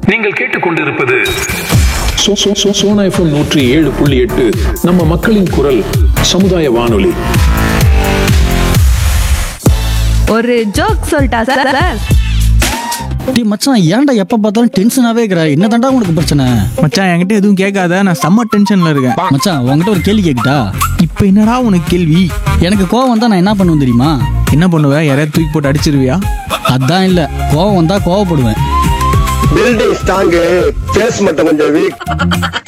நீங்கள் கேட்டுக்கொண்டிருப்பது சோ- சோ- சோ- சோனா எஃப்எம் நூற்றி ஏழு புள்ளி எட்டு நம்ம மக்களின் குரல் சமுதாய வானொலி ஒரு ஜோக் சொல்லிட்டா சார் சார் டேய் மச்சான் ஏன்டா எப்ப பார்த்தாலும் டென்ஷனாவே இருக்கிற என்ன தாண்டா உனக்கு பிரச்சனை மச்சான் என்கிட்ட எதுவும் கேட்காத நான் செம்ம டென்ஷன்ல இருக்கேன் மச்சான் உன்கிட்ட ஒரு கேள்வி கேட்கட்டா இப்போ என்னடா உனக்கு கேள்வி எனக்கு கோவம் வந்தா நான் என்ன பண்ணுவேன் தெரியுமா என்ன பண்ணுவ யாரையாவது தூக்கி போட்டு அடிச்சிருவியா அதான் இல்ல கோவம் வந்தா கோவப்படுவேன் பில்டிங் ஸ்ட்ராங்கு பேஸ் மட்டும் கொஞ்சம் வீக்